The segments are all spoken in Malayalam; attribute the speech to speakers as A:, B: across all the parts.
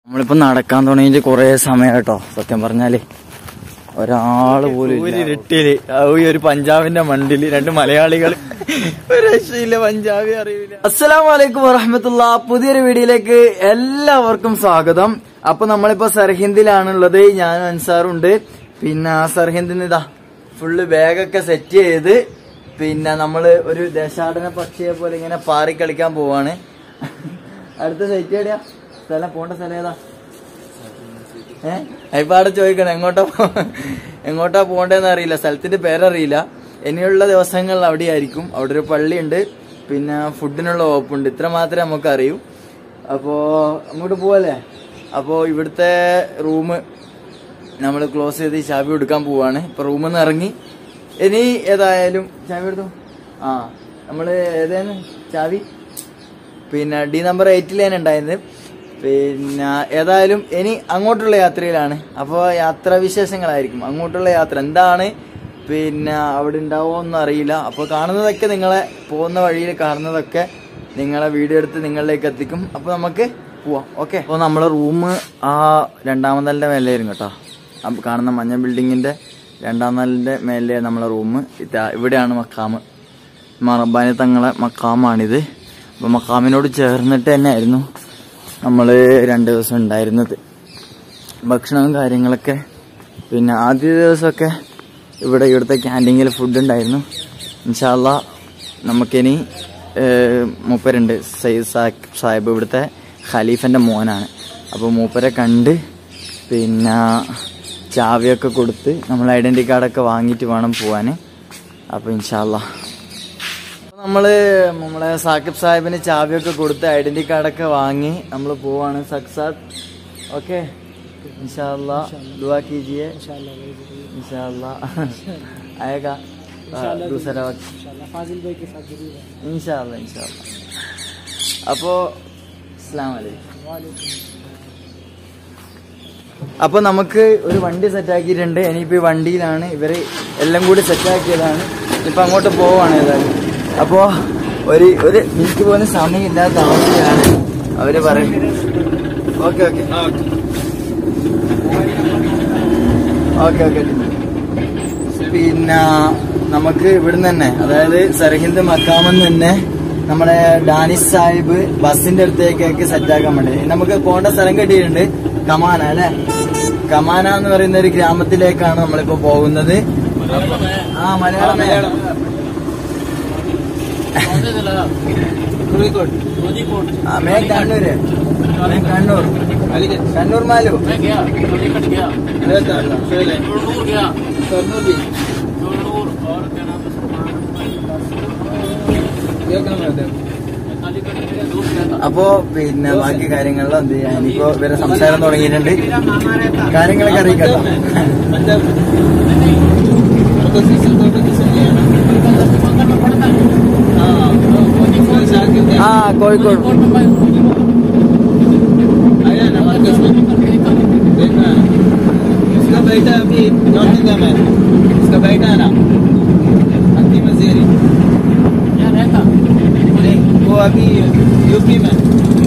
A: നമ്മളിപ്പോ നടക്കാൻ തുടങ്ങിയിട്ട് കൊറേ സമയം കേട്ടോ സത്യം പറഞ്ഞാല് ഒരാള് പോലും ഒരു ഇരുട്ടില് ഈ ഒരു പഞ്ചാബിന്റെ മണ്ടില് രണ്ട് മലയാളികൾ ഒരു രക്ഷയില്ല പഞ്ചാബി അറിയില്ല അസ്സലാം വലൈക്കും വറഹമത്തുള്ള പുതിയൊരു വീഡിയോയിലേക്ക് എല്ലാവർക്കും സ്വാഗതം അപ്പൊ നമ്മളിപ്പോ സർഹിന്ദിലാണുള്ളത് ഞാനും അൻസാറുണ്ട് പിന്നെ ആ സർഹിന്ദിന് ഇതാ ഫുള്ള് ബാഗൊക്കെ സെറ്റ് ചെയ്ത് പിന്നെ നമ്മള് ഒരു ദേശാടന പക്ഷിയെ പോലെ ഇങ്ങനെ പാറി കളിക്കാൻ പോവാണ് അടുത്ത സെറ്റ് എവിടെയാ സ്ഥലം പോണ്ട സ്ഥലം ഏതാ ഏഹ് ഇപ്പൊ അവിടെ ചോദിക്കണം എങ്ങോട്ടാ പോ- എങ്ങോട്ടാ പോണ്ടേന്ന് അറിയില്ല സ്ഥലത്തിന്റെ പേരറിയില്ല ഇനിയുള്ള ദിവസങ്ങളിൽ അവിടെ ആയിരിക്കും അവിടെ ഒരു പള്ളിയുണ്ട് പിന്നെ ഫുഡിനുള്ള വകുപ്പുണ്ട് ഇത്ര മാത്രമേ നമുക്ക് അറിയൂ അപ്പോ അങ്ങോട്ട് പോവല്ലേ അപ്പോ ഇവിടുത്തെ റൂം നമ്മൾ ക്ലോസ് ചെയ്ത് ചാവി കൊടുക്കാൻ പോവാണ് ഇപ്പൊ റൂമിൽ നിന്ന് ഇറങ്ങി ഇനി ഏതായാലും ചാവി എടുത്തു ആ നമ്മള് ഏതായിരുന്നു ചാവി പിന്നെ ഡി നമ്പർ എയ്റ്റിലാണ് ഉണ്ടായിരുന്നത് പിന്നെ ഏതായാലും ഇനി അങ്ങോട്ടുള്ള യാത്രയിലാണ് അപ്പോൾ യാത്രാ വിശേഷങ്ങളായിരിക്കും അങ്ങോട്ടുള്ള യാത്ര എന്താണ് പിന്നെ അവിടെ ഉണ്ടാവുമോ ഒന്നും അറിയില്ല അപ്പോൾ കാണുന്നതൊക്കെ നിങ്ങളെ പോകുന്ന വഴിയിൽ കാണുന്നതൊക്കെ നിങ്ങളെ വീഡിയോ എടുത്ത് നിങ്ങളിലേക്ക് എത്തിക്കും അപ്പോൾ നമുക്ക് പോവാം ഓക്കെ അപ്പോൾ നമ്മളെ റൂം ആ രണ്ടാം നിലൻ്റെ മേലെയായിരുന്നു കേട്ടോ ആ കാണുന്ന മഞ്ഞ ബിൽഡിങ്ങിൻ്റെ രണ്ടാം നിലൻ്റെ മേലെ നമ്മളെ റൂം ഇതാ ഇവിടെയാണ് മക്കാമ് മറബാനി തങ്ങളെ മക്കാമാണിത് അപ്പൊ മക്കാമിനോട് ചേർന്നിട്ട് തന്നെയായിരുന്നു നമ്മൾ രണ്ട് ദിവസം ഉണ്ടായിരുന്നത് ഭക്ഷണവും കാര്യങ്ങളൊക്കെ പിന്നെ ആദ്യ ദിവസമൊക്കെ ഇവിടെ ഇവിടുത്തെ ക്യാൻറ്റീനിൽ ഫുഡ് ഉണ്ടായിരുന്നു ഇൻഷാല്ല നമുക്കിനി ഏഹ്, മൂപ്പരുണ്ട് സയ്യിദ് സാ- സാഹിബ് ഇവിടുത്തെ ഖലീഫന്റെ മോനാണ് അപ്പോൾ മൂപ്പരെ കണ്ട് പിന്നെ ചാവിയൊക്കെ കൊടുത്ത് നമ്മൾ ഐഡന്റി കാർഡൊക്കെ വാങ്ങിയിട്ട് വേണം പോവാൻ അപ്പോൾ ഇൻഷാല്ലാ അപ്പൊ നമ്മള് നമ്മളെ സാക്കിബ് സാഹിബിന് ചാവിയൊക്കെ കൊടുത്ത് ഐഡന്റി കാർഡൊക്കെ വാങ്ങി നമ്മൾ പോവാണ് സക്സാദ് ഓക്കെ ഇൻഷാല്ലാ ദുആ കീജിए इंशाल्लाह आएगा आ, दूसरा वक्त इंशाल्लाह इंशाल्लाह അപ്പോ അസ്സലാമു അലൈക്കും അപ്പൊ നമുക്ക് ഒരു വണ്ടി സെറ്റാക്കിയിട്ടുണ്ട് ഇനിയിപ്പോ ഈ വണ്ടിയിലാണ് ഇവര് എല്ലാം കൂടി സെറ്റാക്കിയതാണ് ഇപ്പൊ അങ്ങോട്ട് പോവാണ് ഏതായാലും അപ്പോ ഒരു ഒരു മിനിറ്റ് പോലും സമയമില്ലാത്ത അവസ്ഥയാണ് അവര് പറയുന്നത് ഓക്കെ ഓക്കെ ഓക്കെ ഓക്കെ പിന്നെ നമുക്ക് ഇവിടുന്ന് തന്നെ അതായത് സർഹിന്ദ് മക്കാമെന്ന് തന്നെ നമ്മുടെ ഡാനിഷ് സാഹിബ് ബസിന്റെ അടുത്തേക്കൊക്കെ സെറ്റാക്കാൻ വേണ്ടി നമുക്ക് പോകേണ്ട സ്ഥലം കിട്ടിയിട്ടുണ്ട് കമാന അല്ലെ കമാന എന്ന് പറയുന്ന ഒരു ഗ്രാമത്തിലേക്കാണ് നമ്മളിപ്പോ പോകുന്നത് ആ മലയാളം മലയാളം ആ മേ കണ്ണൂര് മേ കണ്ണൂർ കണ്ണൂർ മാലു അപ്പോ പിന്നെ ബാക്കി കാര്യങ്ങളിലും എന്ത് ചെയ്യാൻ ഇനിയിപ്പോ ഇവരെ സംസാരം തുടങ്ങിയിട്ടുണ്ട് കാര്യങ്ങളൊക്കെ അറിയിക്കട്ടോ ആ കോഴിക്കോട്
B: इसका बेटा अभी नॉर्थ इंडिया में है इसका बेटा है ना अंतिम वजीरी नहीं वो अभी यूपी में है।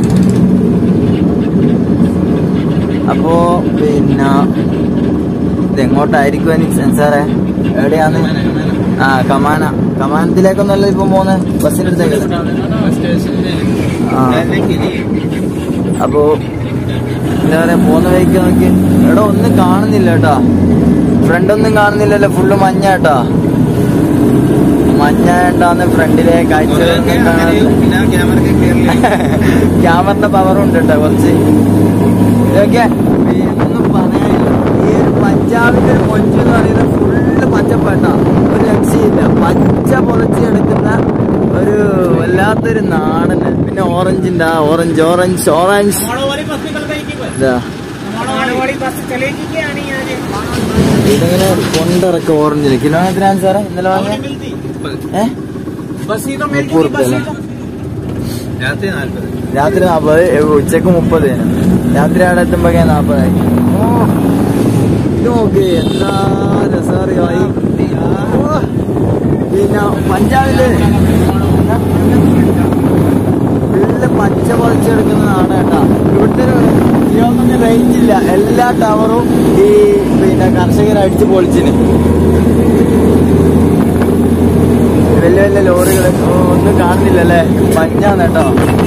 A: അപ്പോ പിന്നെ ഇതെങ്ങോട്ടായിരിക്കും എനിക്ക് സെൻസാറെ എവിടെയാന്ന് ആ കമാന കമാനത്തിലേക്കൊന്നല്ല ഇപ്പൊ പോകുന്നത് ബസ്സിന്റെ അടുത്തേക്ക്
B: बस स्टेशन में
A: हाँ।
B: रहने के लिए
A: അപ്പോ എന്താ പറയാ പോകുന്ന വഴിക്ക് നോക്കി എടാ ഒന്നും കാണുന്നില്ല കേട്ടാ ഫ്രണ്ട് ഒന്നും കാണുന്നില്ലല്ലോ ഫുള്ള് മഞ്ഞ കേട്ടാ മഞ്ഞ കേട്ടാന്ന് ഫ്രണ്ടിലെ കാഴ്ച
B: बिना कैमरे के घेर लिया
A: ക്യാമറിന്റെ പവറും ഉണ്ട് കേട്ടോ കുറച്ച് ഇതൊക്കെ ഒന്നും പറയാനില്ല ഈ ഒരു പഞ്ചാബിന്റെ ഒരു കൊഞ്ച് എന്ന് പറയുന്നത് ഫുള്ള് പച്ചപ്പേട്ട ഒരു രക്ഷയില്ല പച്ച പൊതച്ച് കിടക്കുന്ന ഒരു വല്ലാത്തൊരു നാടന് പിന്നെ ഓറഞ്ചിന്റെ ആ ഓറഞ്ച് ഓറഞ്ച് ഓറഞ്ച് ഇതാ ഇതിങ്ങനെ കൊണ്ടിറക്ക ഓറഞ്ചില് കിലോമീറ്റർ സാറേ ഇന്നലെ വാങ്ങിയ ഏഹ്
B: बस ही तो
A: മുപ്പത് റുപ്യ അല്ലേ
B: जाते नाल
A: രാത്രി നാപ്പത് ഉച്ചക്ക് മുപ്പത് രാത്രി അവിടെ എത്തുമ്പോഴേ നാപ്പതായി ഇത് നോക്ക് എന്താ രസറിയായി പിന്നെ പഞ്ചാബില് ഫുള്ള് പച്ച പൊളിച്ചെടുക്കുന്ന നാട് കേട്ടാ ഇവിടുത്തെ ഒരു റേഞ്ച് ഇല്ല എല്ലാ ടവറും ഈ പിന്നെ കർഷകർ അടിച്ചു പൊളിച്ചിന് വലിയ വലിയ ലോറികൾ ഒന്നും കാണുന്നില്ലല്ലേ മഞ്ഞാന്ന് കേട്ടോ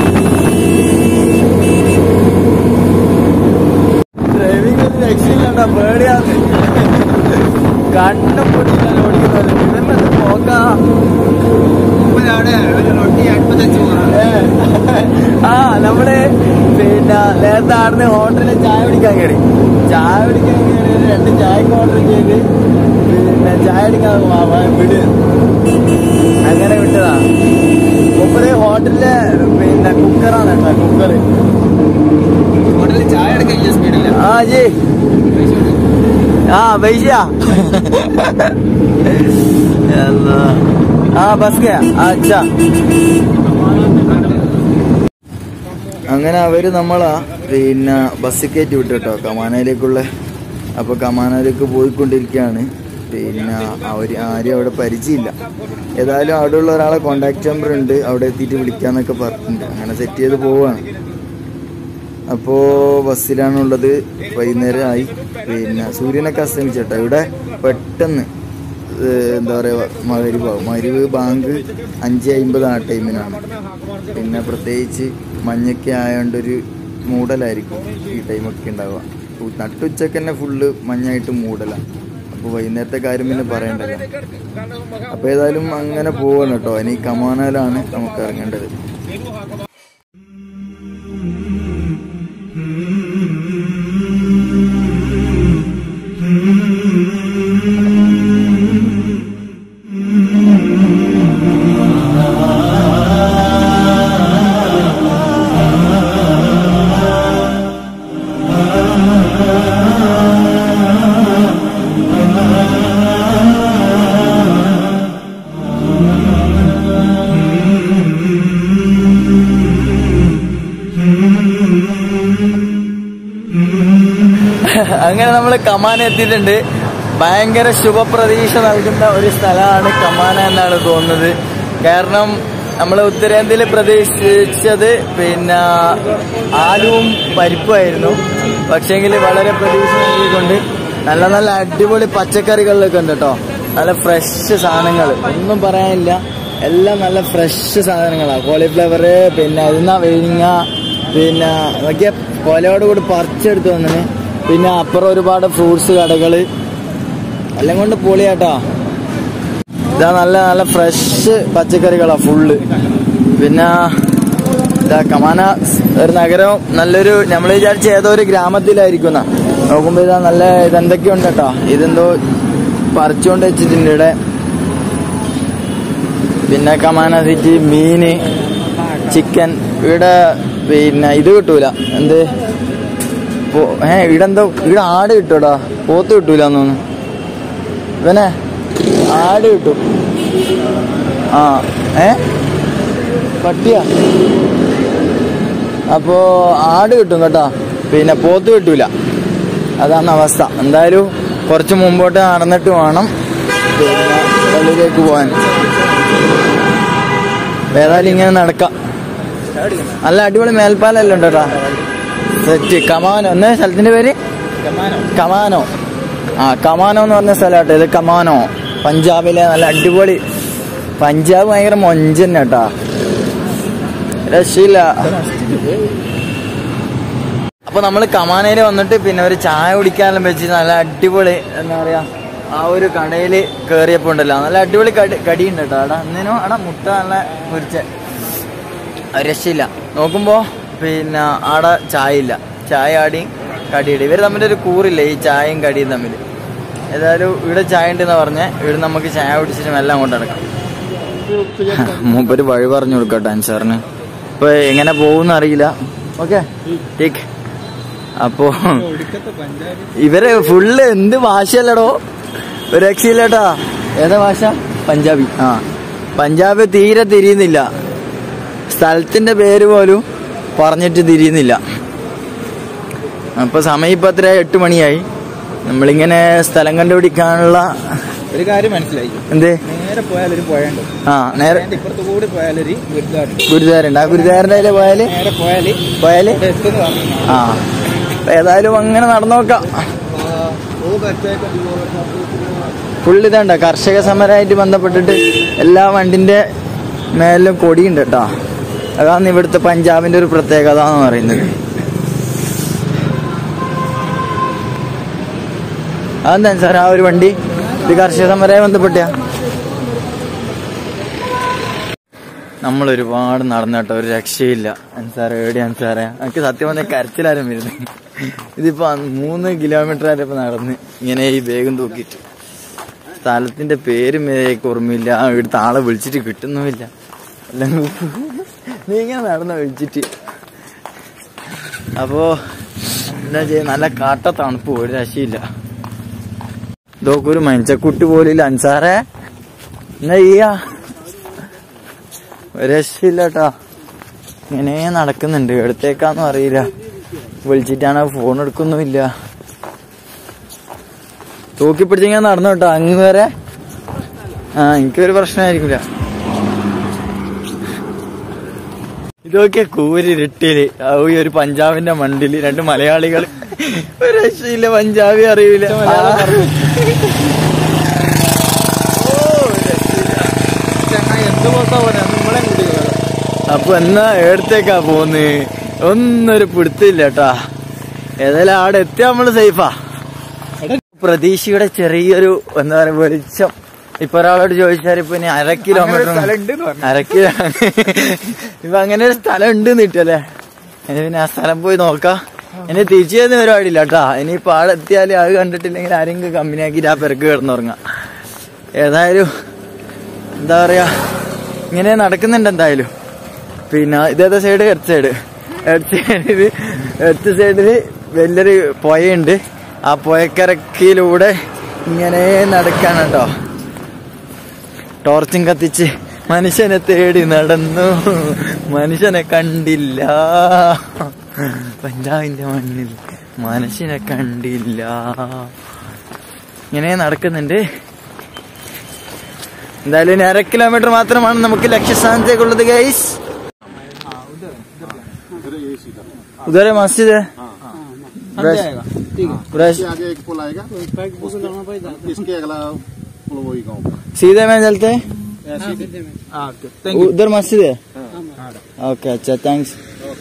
A: ഡ്രൈവിംഗ് ഒരു രക്ഷയില്ലട്ടോ പേടിയാന്ന് കണ്ണും പൊടിയില്ല ഓടിക്കുന്നത് ഇതെന്നത് പോക്കാ
B: അവിടെ ഒരു റൊട്ടി അടുപ്പത്തച്ച്
A: ഏ. ആ നമ്മള് പിന്നെ നേരത്തെ ആടുന്ന് ഹോട്ടലിൽ ചായ കുടിക്കാൻ കയറി ചായ കുടിക്കാൻ കയറി രണ്ട് ചായക്ക് ഓർഡർ ചെയ്ത് പിന്നെ ചായ അടിക്കാൻ വാ, വാ, വിട് അങ്ങനെ വിട്ടതാ മുപ്പത് ഹോട്ടലിലെ പിന്നെ കുക്കറാണ് കേട്ടോ കുക്കർ
B: ഹോട്ടലിൽ ചായ എടുക്കാൻ സ്പീഡില്ല
A: ആ ജി ആ പൈസ ആ ബസ് കേ അച്ഛാ അങ്ങനെ അവര് നമ്മളാ പിന്നെ ബസ്സിൽ കയറ്റി വിട്ടു കേട്ടോ കമാനയിലേക്കുള്ള അപ്പൊ കമാനയിലേക്ക് പോയിക്കൊണ്ടിരിക്കുകയാണ് പിന്നെ അവര് ആരും അവിടെ പരിചയമില്ല ഏതായാലും അവിടെയുള്ള ഒരാളെ കോണ്ടാക്ട് നമ്പർ ഉണ്ട് അവിടെ എത്തിയിട്ട് വിളിക്കാന്നൊക്കെ പറഞ്ഞിട്ടുണ്ട് അങ്ങനെ സെറ്റ് ചെയ്ത് പോവാണ് അപ്പോ ബസ്സിലാണുള്ളത് വൈകുന്നേരം ആയി പിന്നെ സൂര്യനൊക്കെ അസ്തമിച്ചേട്ടോ ഇവിടെ പെട്ടെന്ന് ഏഹ് എന്താ പറയുക മകരിവാകും മരുവ് ബാങ്ക് അഞ്ച് അമ്പത് ആ ടൈമിനാണ് പിന്നെ പ്രത്യേകിച്ച് മഞ്ഞൊക്കെ ആയതുകൊണ്ടൊരു മൂടലായിരിക്കും ഈ ടൈമൊക്കെ ഉണ്ടാവുക ഉ- നട്ടുച്ചക്ക് തന്നെ ഫുള്ള് മഞ്ഞായിട്ട് മൂടലാണ് അപ്പോൾ വൈകുന്നേരത്തെ കാര്യം പിന്നെ പറയണ്ടല്ലോ അപ്പോൾ ഏതായാലും അങ്ങനെ പോവാണ് കേട്ടോ ഇനി കമാനാലാണ് നമുക്ക് ഇറങ്ങേണ്ടത് അങ്ങനെ നമ്മൾ കമാന എത്തിയിട്ടുണ്ട് ഭയങ്കര ശുഭപ്രതീക്ഷ നൽകുന്ന ഒരു സ്ഥലമാണ് കമാന എന്നാണ് തോന്നുന്നത് കാരണം നമ്മൾ ഉത്തരേന്ത്യയിൽ പ്രതീക്ഷിച്ചത് പിന്നെ ആലുവും പരിപ്പുമായിരുന്നു പക്ഷേങ്കിൽ വളരെ പ്രതീക്ഷ നൽകിക്കൊണ്ട് നല്ല നല്ല അടിപൊളി പച്ചക്കറികളിലൊക്കെ ഉണ്ട് കേട്ടോ നല്ല ഫ്രഷ് സാധനങ്ങൾ ഒന്നും പറയാനില്ല എല്ലാം നല്ല ഫ്രഷ് സാധനങ്ങളാണ് കോളിഫ്ലവർ പിന്നെ അതിനാ വെഴിങ്ങ പിന്നെ നോക്കിയ കൊലയോട് കൂടി പറിച്ചെടുത്ത് വന്നിന് പിന്നെ അപ്പുറം ഒരുപാട് ഫ്രൂട്ട്സ് കടകള് എല്ലാം കൊണ്ട് പൊളിയാട്ടോ ഇതാ നല്ല നല്ല ഫ്രഷ് പച്ചക്കറികളാ ഫുള്ള് പിന്നെ ഇതാ കമാന ഒരു നഗരം നല്ലൊരു നമ്മൾ വിചാരിച്ച ഏതോ ഒരു ഗ്രാമത്തിലായിരിക്കും എന്നാ നോക്കുമ്പോ ഇതാ നല്ല ഇതെന്തൊക്കെയുണ്ട് കേട്ടോ ഇതെന്തോ പറിച്ചുകൊണ്ട് വെച്ചിട്ടുണ്ട് ഇവിടെ പിന്നെ കമാന സിറ്റി മീന് ചിക്കൻ ഇവിടെ പിന്നെ ഇത് കിട്ടൂല എന്ത് പോ- ഏ ഇവിടെ എന്തോ ഇവിടെ ആട് കിട്ടൂടാ പോത്ത് കിട്ടൂല തോന്നുന്നു ഇവനെ ആട് കിട്ടും ആ ഏ പട്ടിയാ അപ്പോ ആട് കിട്ടും കേട്ടോ പിന്നെ പോത്ത് കിട്ടൂല അതാണ് അവസ്ഥ എന്തായാലും കുറച്ച് മുമ്പോട്ട് നടന്നിട്ട് വേണം പിന്നെ പള്ളിയിലേക്ക് പോകാൻ ഏതായാലും ഇങ്ങനെ നടക്കാം നല്ല അടിപൊളി മേൽപ്പാലല്ലോ ഉണ്ട് കേട്ടോ സെറ്റ് കമാനോ എന്ന് സ്ഥലത്തിന്റെ പേര് കമാനോ ആ കമാനോ എന്ന് പറഞ്ഞ സ്ഥലമാട്ടോ ഇത് കമാനോ പഞ്ചാബിലെ നല്ല അടിപൊളി പഞ്ചാബ് ഭയങ്കര മൊഞ്ചൻ കേട്ടാ രക്ഷയില്ല അപ്പൊ നമ്മൾ കമാനയിൽ വന്നിട്ട് പിന്നെ ഒരു ചായ കുടിക്കാനെല്ലാം വെച്ച് നല്ല അടിപൊളി എന്താ പറയാ ആ ഒരു കടയിൽ കയറിയപ്പോ ഉണ്ടല്ലോ നല്ല അടിപൊളി കടി കടിയുണ്ട് കേട്ടോ അടാ അന്നേനോ അടാ മുട്ട നല്ല പൊരിച്ച അത് രക്ഷയില്ല നോക്കുമ്പോ പിന്നെ ആടെ ചായ ഇല്ല ചായ ആടിയും കടിയുടെ ഇവർ തമ്മിൽ ഒരു കൂറില്ല ഈ ചായയും കടിയും തമ്മിൽ ഏതായാലും ഇവിടെ ചായ ഉണ്ടെന്ന് പറഞ്ഞ് ഇവിടെ നമുക്ക് ചായ കുടിച്ചിട്ട് എല്ലാം കൊണ്ട് നടക്കാം മൂപ്പര് വഴി പറഞ്ഞു കൊടുക്കട്ടെ അൻസാറിന് ഇപ്പൊ എങ്ങനെ പോകുന്ന അറിയില്ല ഓക്കെ ടേക്ക് അപ്പോ ഇവര് ഫുള്ള് എന്ത് ഭാഷയല്ലടോ ഒരു രക്ഷയില്ലട്ടാ ഏതാ ഭാഷ പഞ്ചാബി ആ പഞ്ചാബ് തീരെ തിരിയുന്നില്ല സ്ഥലത്തിന്റെ പേര് പോലും പറഞ്ഞിട്ട് തിരിയുന്നില്ല അപ്പൊ സമയം ഇപ്പൊ എത്ര എട്ട് മണിയായി നമ്മളിങ്ങനെ സ്ഥലം കണ്ടുപിടിക്കാനുള്ള
B: ഒരു കാര്യം മനസ്സിലായി
A: എന്ത്
B: നേരെ പോയാൽ ഒരു പുഴയുണ്ട്
A: ആ നേരെ
B: അതിന്റെ ഇപ്പുറത്ത് കൂടി പോയാലൊരു ഗുരുദ്വാരുണ്ട്
A: ഗുരുദ്വാരുണ്ട് ആ ഗുരുദ്വാരന്റെ അതിലെ പോയാല്
B: നേരെ പോയാല്
A: പോയാല്
B: അവിടെ എത്തുന്ന പറഞ്ഞു
A: ആ അപ്പൊ ഏതായാലും അങ്ങനെ നടന്നു നോക്കാം
B: वो बैठते हैं
A: ഫുള്ള് ഇതുണ്ട കർഷക സമരമായിട്ട് ബന്ധപ്പെട്ടിട്ട് എല്ലാ വണ്ടിന്റെ മേലും കൊടിയുണ്ട് കേട്ടോ അതാണ് ഇവിടുത്തെ പഞ്ചാബിന്റെ ഒരു പ്രത്യേകത എന്ന് പറയുന്നത് അതെന്താ സാർ ആ ഒരു വണ്ടി ഇത് കർഷക സമരമായി ബന്ധപ്പെട്ട നമ്മൾ ഒരുപാട് നടന്നിട്ടോ ഒരു രക്ഷയില്ല അൻസാറെ എവിടെ അൻസാറെ എനിക്ക് സത്യം പറഞ്ഞാൽ കരച്ചിലാരും വരുന്നത് ഇതിപ്പോ മൂന്ന് കിലോമീറ്റർ വരെ ഇപ്പൊ നടന്ന് ഇങ്ങനെ ഈ വേഗം തൂക്കിയിട്ട് സ്ഥലത്തിന്റെ പേര് മേലേക്ക് ഓർമ്മയില്ല ഇവിടുത്തെ ആളെ വിളിച്ചിട്ട് കിട്ടുന്നുമില്ല അല്ലെങ്കിൽ നീ ഇങ്ങനെ നടന്ന വിളിച്ചിട്ട് അപ്പോ എന്താ ചെയ്യാ നല്ല കാട്ട തണുപ്പ് ഒരു രക്ഷയില്ല ഇതൊക്കെ ഒരു മനുഷ്യക്കുട്ടി പോലില്ല അൻസാറേ എന്നാ ചെയ്യാ ഒരു രക്ഷയില്ല കേട്ടാ ഇങ്ങനെ നടക്കുന്നുണ്ട് എടുത്തേക്കാന്നും അറിയില്ല വിളിച്ചിട്ടാണ് ഫോൺ എടുക്കൊന്നുമില്ല തൂക്കി പിടിച്ചിങ്ങനെ നടന്നു കേട്ടോ അങ്ങ് വരെ ആ എനിക്കൊരു പ്രശ്നമായിരിക്കില്ല ഇതൊക്കെ കൂരി ഇരട്ടിയില് ആ ഈ ഒരു പഞ്ചാബിന്റെ മണ്ടില് രണ്ട് മലയാളികൾ ഒരു രക്ഷയില്ല പഞ്ചാബി അറിയില്ല
B: എന്ത് പോക്കാ പോലെ നമ്മളെ കൂട്ടികളാണ്
A: അപ്പൊ എന്നാ എടുത്തേക്കാ പോന്ന് ഒന്നൊരു പിടുത്തില്ല കേട്ടാ ഏതായാലും അവിടെ എത്തിയാ നമ്മള് സേഫാ പ്രതീക്ഷയുടെ ചെറിയൊരു എന്താ പറയാ വെളിച്ചം ഇപ്പൊ ഒരാളോട് ചോദിച്ചാൽ ഇപ്പൊ ഇനി അര കിലോമീറ്റർ അര കിലോ ഇപ്പൊ അങ്ങനെ ഒരു സ്ഥലം ഉണ്ട് നിട്ടല്ലേ ഇനി പിന്നെ ആ സ്ഥലം പോയി നോക്കാം ഇനി തിരിച്ചു ചെയ്യുന്ന പരിപാടിയില്ല കേട്ടാ ഇനിയിപ്പോ ആടെ എത്തിയാല് അത് കണ്ടിട്ടില്ലെങ്കിൽ ആരെങ്കിലും കമ്പനി ആക്കിയിട്ട് ആ പെരക്ക് കിടന്നുറങ്ങാം ഏതായാലും എന്താ പറയാ ഇങ്ങനെ നടക്കുന്നുണ്ട് എന്തായാലും പിന്നെ ഇതേതാ സൈഡ് എർത്ത് സൈഡ് എർത്ത് സൈഡില് എർത്ത് സൈഡില് വലിയൊരു പുഴയുണ്ട് ആ പുഴക്കരക്കിലൂടെ ഇങ്ങനെ നടക്കാണ് കേട്ടോ ടോർച്ചും കത്തിച്ച് മനുഷ്യനെ തേടി നടന്നു മനുഷ്യനെ കണ്ടില്ല പഞ്ചാബിന്റെ മണ്ണിൽ മനുഷ്യനെ കണ്ടില്ല ഇങ്ങനെ നടക്കുന്നുണ്ട് എന്തായാലും ഇനി അര കിലോമീറ്റർ മാത്രമാണ് നമുക്ക് ലക്ഷ്യസ്ഥാനത്തേക്കുള്ളത് ഗൈസ് उधर है मस्जिद है ब्रश ब्रश
C: इसके आगे एक पुल आएगा इसके अगला पुल वही गाँव का
A: सीधे में चलते हैं
B: थैंक यू
A: उधर मस्जिद है ഓക്കെ അച്ഛാ താങ്ക്സ്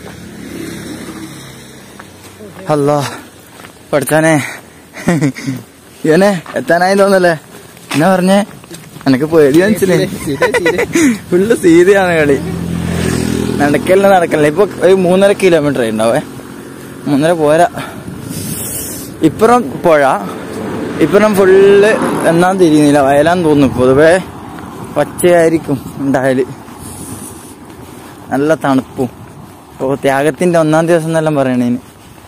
A: അല്ല പഠിച്ചാനെ ഇവനെ എത്താനായി തോന്നല്ലേ എന്നാ പറഞ്ഞേ എനക്ക് പേടി മനസ്സിലായി ഫുള്ള് സീതയാണ് കളി നടക്കല്ല നടക്കല്ല ഇപ്പൊ ഒരു മൂന്നര കിലോമീറ്റർ ഉണ്ടാവേ മൂന്നര പോരാ ഇപ്പുറം പുഴ ഇപ്പുറം ഫുള്ള് എന്നാ തിരിയുന്നില്ല വയലാന്ന് തോന്നുന്നു പൊതുവേ പച്ചയായിരിക്കും ഉണ്ടായാല് നല്ല തണുപ്പും ഓ ത്യാഗത്തിന്റെ ഒന്നാം ദിവസം എന്നെല്ലാം പറയണേന്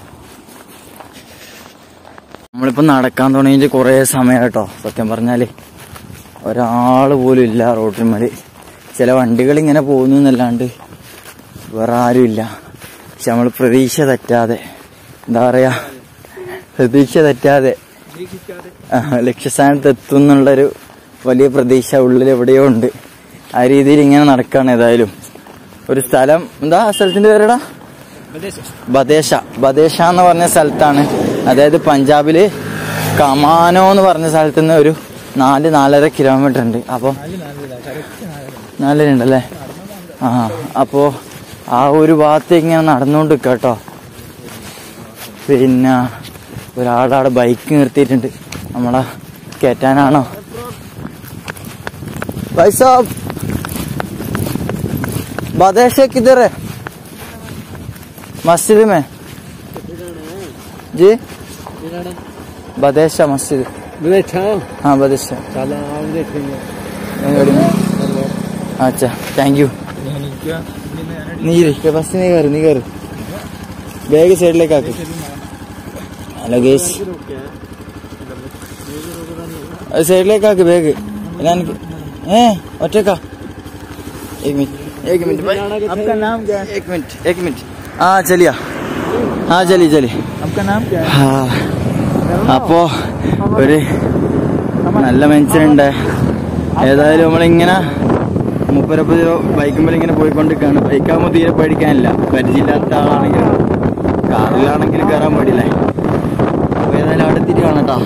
A: നമ്മളിപ്പോ നടക്കാൻ തുടങ്ങിയിട്ട് കുറേ സമയം കേട്ടോ സത്യം പറഞ്ഞാല് ഒരാള് പോലും ഇല്ല റോഡിന്മേല് ചില വണ്ടികൾ ഇങ്ങനെ പോകുന്നു എന്നല്ലാണ്ട് വേറെ ആരും ഇല്ല പക്ഷെ നമ്മൾ പ്രതീക്ഷ തെറ്റാതെ എന്താ പറയാ പ്രതീക്ഷ തെറ്റാതെ ആ, ലക്ഷ്യസ്ഥാനത്ത് എത്തും എന്നുള്ളൊരു വലിയ പ്രതീക്ഷ ഉള്ളിൽ എവിടെയോ ഉണ്ട് ആ രീതിയിൽ ഇങ്ങനെ നടക്കാണ് ഏതായാലും ഒരു സ്ഥലം എന്താ ആ സ്ഥലത്തിന്റെ പേരെടാ ബദേശ ബദേശ എന്ന് പറഞ്ഞ സ്ഥലത്താണ് അതായത് പഞ്ചാബില് കമാനോ എന്ന് പറഞ്ഞ സ്ഥലത്ത് നിന്ന് ഒരു നാല് നാലര കിലോമീറ്റർ ഉണ്ട് അപ്പം നാലര ഉണ്ടല്ലേ ആ അപ്പോ ആ ഒരു ഭാഗത്തേക്ക് ഇങ്ങനെ നടന്നുകൊണ്ട് കേട്ടോ പിന്നെ ഒരാളവിടെ ബൈക്ക് നിർത്തിയിട്ടുണ്ട് നമ്മളെ കയറ്റാനാണോ भाई साहब बदेश है किधर है मस्जिद में जी बदेशा मस्जिद हाँ बदेशा अच्छा थैंक यू നീ ഇരിക്ക ബസ് നീ കയറി നീ കയറി ബാഗ് സൈഡിലേക്ക് ആക്കി ഹലോ ഗേസ് സൈഡിലേക്ക് ആക്കി ബാഗ് ഞാൻ ഏ ഒറ്റക്കാ एक मिनट एक मिनट भाई
B: आपका नाम क्या है
A: एक मिनट एक मिनट हाँ चलिए हाँ चलिए चलिए
B: आपका नाम क्या है
A: ആ, അപ്പോ ഒരു നല്ല മനുഷ്യനുണ്ട് ഏതായാലും നമ്മളിങ്ങനെ മുപ്പരപ്പത് രൂപ ബൈക്കുമ്പോൾ ഇങ്ങനെ പോയിക്കൊണ്ടിരിക്കുകയാണ് ബൈക്കാകുമ്പോൾ തീരെ പേടിക്കാനില്ല പരിചയമില്ലാത്ത ആളാണെങ്കിലും കാറിലാണെങ്കിൽ കയറാൻ പാടില്ലേ അപ്പൊ ഏതായാലും അവിടെ എത്തിയിട്ട് കാണാം കേട്ടോ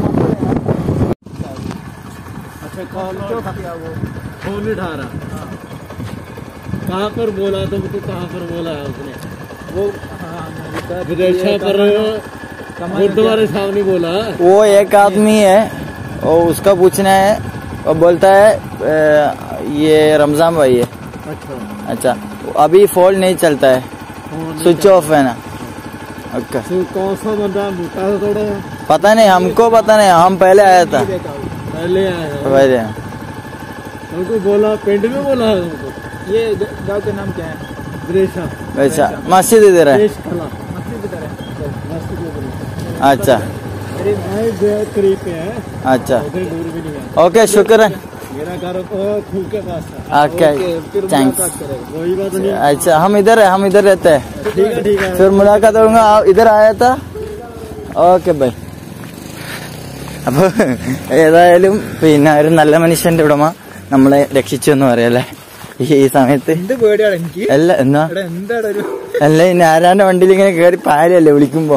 B: अच्छा कॉल फोन उठा रहा कहाँ पर बोला तो मुझको कहाँ पर बोला है उसने वो विदेशा पर गुरुद्वारे सामने बोला
A: वो एक आदमी है और उसका पूछना है वो बोलता है अ, ये रमजान भाई है
B: अच्छा
A: अच्छा अभी फोन नहीं चलता है स्विच ऑफ है ना ओके
B: तो कौन सा बंदा मोटा सा थोड़ा
A: पता नहीं हमको पता नहीं हम पहले आया था
B: पहले आया है
A: पहले
B: उनको बोला पिंड में बोला है उनको ये गांव का नाम क्या है विदेशा
A: अच्छा मस्जिद इधर है
B: देश खला मस्जिद इधर है मस्जिद उधर है।
A: अच्छा
B: अरे मैं जो करीब पे है
A: अच्छा
B: उधर दूर भी नहीं है
A: ओके शुक्र
B: मेरा घर तो खूह के पास है
A: ओके थैंक्स
B: कोई बात नहीं
A: अच्छा हम इधर है हम इधर रहते हैं
B: ठीक है ठीक है
A: फिर मुलाकात होगा आप इधर आया था ഓക്കെ ബൈ അപ്പൊ ഏതായാലും പിന്നെ ഒരു നല്ല മനുഷ്യന്റെ ഉടമ നമ്മളെ രക്ഷിച്ചു എന്ന് പറയല്ലേ ഈ ഈ സമയത്ത്
B: എന്ത് പേടിയാണ് എനിക്ക്
A: അല്ല എന്നാ
B: ഇവിടെ എന്താണ് ഒരു
A: അല്ല ഇനി ആരാന്റെ വണ്ടിയിൽ ഇങ്ങനെ കേറി പാരല്ലേ വിളിക്കുമ്പോ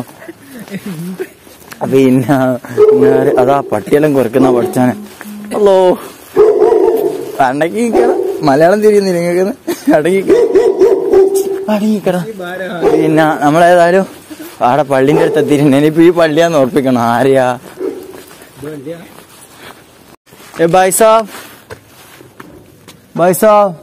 A: പിന്നെ പിന്നെ ഒരു- അതാ പട്ടിയെല്ലാം കുറക്കുന്ന പഠിച്ചാണ് ഹലോ അടങ്ങി നിക്കണം മലയാളം തിരിയുന്നില്ല നിങ്ങൾക്ക് അടങ്ങി അടങ്ങിക്കണം പിന്നെ നമ്മളേതായാലും ആടെ പള്ളിന്റെ അടുത്ത് എത്തിയിട്ടുണ്ട് ഇനിയിപ്പോ ഈ പള്ളിയാന്ന് ഓർപ്പിക്കണം ആരെയാ ഏ ഭായ് സാബ് ഭായ് സാബ്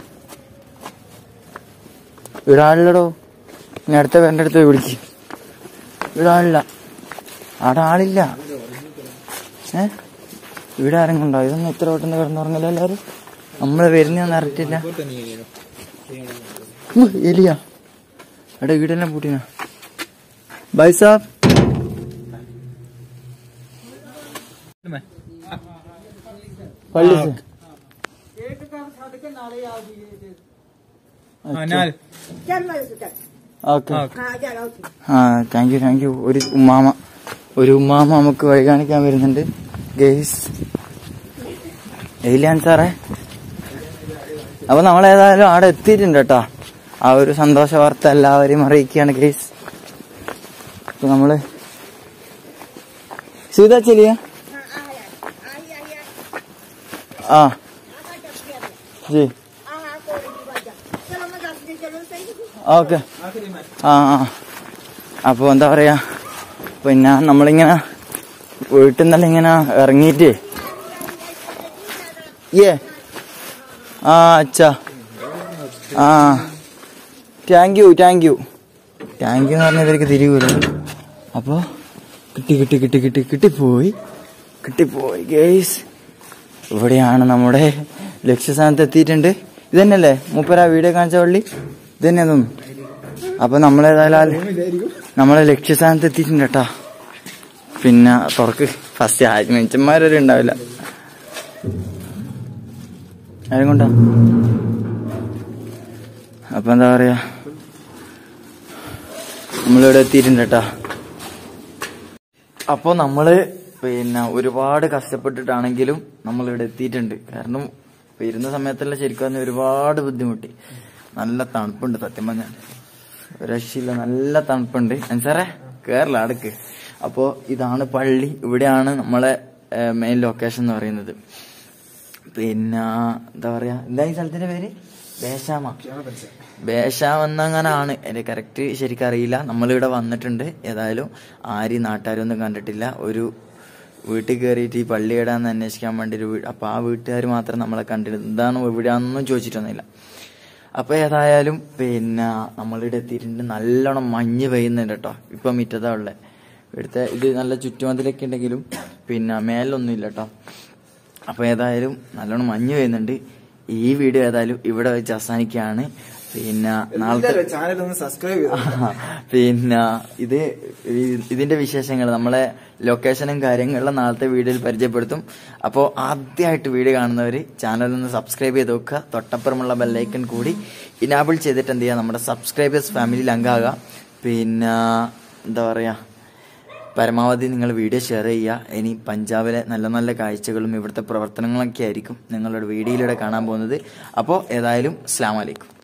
A: ഇടാളില്ലടോ ഇനി അടുത്ത പേരുടെ അടുത്ത് പോയി വിളിക്ക് ഇടാളില്ല അവിടെ ആളില്ല ഏ ഇവിടെ ആരെങ്കിലും ഉണ്ടോ ഇതൊന്നും ഇത്ര പെട്ടെന്ന് കിടന്നുറങ്ങില്ല എല്ലാരും നമ്മള് വരുന്നൊന്നും അറിയിട്ടില്ല ഉം, എലിയാ എടാ വീടെല്ലാം പൂട്ടിന ബൈ സാബ് പള്ളി से। ഓക്കെ ആ താങ്ക് യു താങ്ക് യു ഒരു ഉമ്മാമ ഒരു ഉമ്മാമ നമുക്ക് വഴി കാണിക്കാൻ വരുന്നുണ്ട് ഗെയ്സ് എയിലാണ് സാറേ അപ്പൊ നമ്മളേതായാലും അവിടെ എത്തിയിട്ടുണ്ട് കേട്ടോ ആ ഒരു സന്തോഷ വാർത്ത എല്ലാവരെയും അറിയിക്കുകയാണ് ഗെയ്സ് അപ്പൊ നമ്മള് സീതാ ചെലിയ ആ ജി ഓക്കെ ആ ആ അപ്പോൾ എന്താ പറയാ പിന്നെ നമ്മളിങ്ങനെ വീട്ടിൽ നിന്നെല്ലാം ഇങ്ങനെ ഇറങ്ങിയിട്ട് ഏ ആ അച്ഛാ ആ thank you thank you thank you എന്ന് പറഞ്ഞാൽ ഇവർക്ക് തിരികൂല അപ്പോൾ കിട്ടി കിട്ടി കിട്ടി കിട്ടി കിട്ടിപ്പോയി കിട്ടിപ്പോയി ഗേസ് ഇവിടെയാണ് നമ്മുടെ ലക്ഷ്യസ്ഥാനത്ത് എത്തിയിട്ടുണ്ട് ഇത് തന്നെയല്ലേ മൂപ്പര വീഡിയോ കാണിച്ച പള്ളി ഇത് തന്നെ തോന്നുന്നു അപ്പൊ നമ്മളേതായാലും നമ്മളെ ലക്ഷ്യസ്ഥാനത്ത് എത്തിയിട്ടുണ്ട് കേട്ടാ പിന്നെ തുറക്ക് ഫസ്റ്റ് ആര് മനുഷ്യന്മാരൊരു ഉണ്ടാവില്ല ആരും കൊണ്ടാ അപ്പൊ എന്താ പറയാ നമ്മളിവിടെ എത്തിയിട്ടുണ്ട് കേട്ടാ അപ്പൊ നമ്മള് പിന്നെ ഒരുപാട് കഷ്ടപ്പെട്ടിട്ടാണെങ്കിലും നമ്മൾ ഇവിടെ എത്തിയിട്ടുണ്ട് കാരണം വരുന്ന സമയത്തെല്ലാം ശരിക്കും പറഞ്ഞാൽ ഒരുപാട് ബുദ്ധിമുട്ടി നല്ല തണുപ്പുണ്ട് സത്യം പറഞ്ഞാൽ ഒരു രക്ഷയില്ല നല്ല തണുപ്പുണ്ട് സാറേ കേരള അടുക്ക് അപ്പോ ഇതാണ് പള്ളി ഇവിടെയാണ് നമ്മളെ മെയിൻ ലൊക്കേഷൻ എന്ന് പറയുന്നത് പിന്നെ എന്താ പറയാ എന്താ ഈ സ്ഥലത്തിന്റെ പേര് ബേശാമ ബേശാം എന്നങ്ങനാണ് എന്റെ കറക്റ്റ് ശരിക്കും അറിയില്ല നമ്മളിവിടെ വന്നിട്ടുണ്ട് ഏതായാലും ആരും നാട്ടുകാരൊന്നും കണ്ടിട്ടില്ല ഒരു വീട്ടിൽ കയറിയിട്ട് ഈ പള്ളി എവിടെയാന്ന് അന്വേഷിക്കാൻ വേണ്ടി ഒരു വീട് അപ്പൊ ആ വീട്ടുകാർ മാത്രം നമ്മളെ കണ്ടിട്ട് എന്താണ് ഇവിടെയാണെന്നും ചോദിച്ചിട്ടൊന്നുമില്ല അപ്പൊ ഏതായാലും പിന്നെ നമ്മളിവിടെ എത്തിയിട്ടുണ്ട് നല്ലോണം മഞ്ഞ് പെയ്യുന്നുണ്ട് കേട്ടോ ഇപ്പൊ മിറ്റതാ ഉള്ളത് ഇവിടുത്തെ ഇത് നല്ല ചുറ്റുമതിലൊക്കെ ഉണ്ടെങ്കിലും പിന്നെ മേലൊന്നും ഇല്ല കേട്ടോ അപ്പൊ ഏതായാലും നല്ലോണം മഞ്ഞ് പെയ്യുന്നുണ്ട് ഈ വീഡിയോ ഏതായാലും ഇവിടെ വെച്ച് അവസാനിക്കുകയാണ് പിന്നെ നാളത്തെ
B: ചാനൽ ഒന്ന് സബ്സ്ക്രൈബ്
A: പിന്നെ ഇത് ഈ- ഇതിന്റെ വിശേഷങ്ങൾ നമ്മളെ ലൊക്കേഷനും കാര്യങ്ങളും നാളത്തെ വീഡിയോയിൽ പരിചയപ്പെടുത്തും അപ്പോൾ ആദ്യമായിട്ട് വീഡിയോ കാണുന്നവർ ചാനൽ ഒന്ന് സബ്സ്ക്രൈബ് ചെയ്ത് നോക്കുക തൊട്ടപ്പുറമുള്ള ബെല്ലൈക്കൺ കൂടി ഇനാബിൾ ചെയ്തിട്ട് എന്ത് ചെയ്യുക നമ്മുടെ സബ്സ്ക്രൈബേഴ്സ് ഫാമിലിയിൽ അംഗമാകുക പിന്നെ എന്താ പറയാ പരമാവധി നിങ്ങൾ വീഡിയോ ഷെയർ ചെയ്യുക ഇനി പഞ്ചാബിലെ നല്ല നല്ല കാഴ്ചകളും ഇവിടുത്തെ പ്രവർത്തനങ്ങളൊക്കെ ആയിരിക്കും നിങ്ങളുടെ വീഡിയോയിലൂടെ കാണാൻ പോകുന്നത് അപ്പോൾ ഏതായാലും അസ്ലാം വലൈക്കും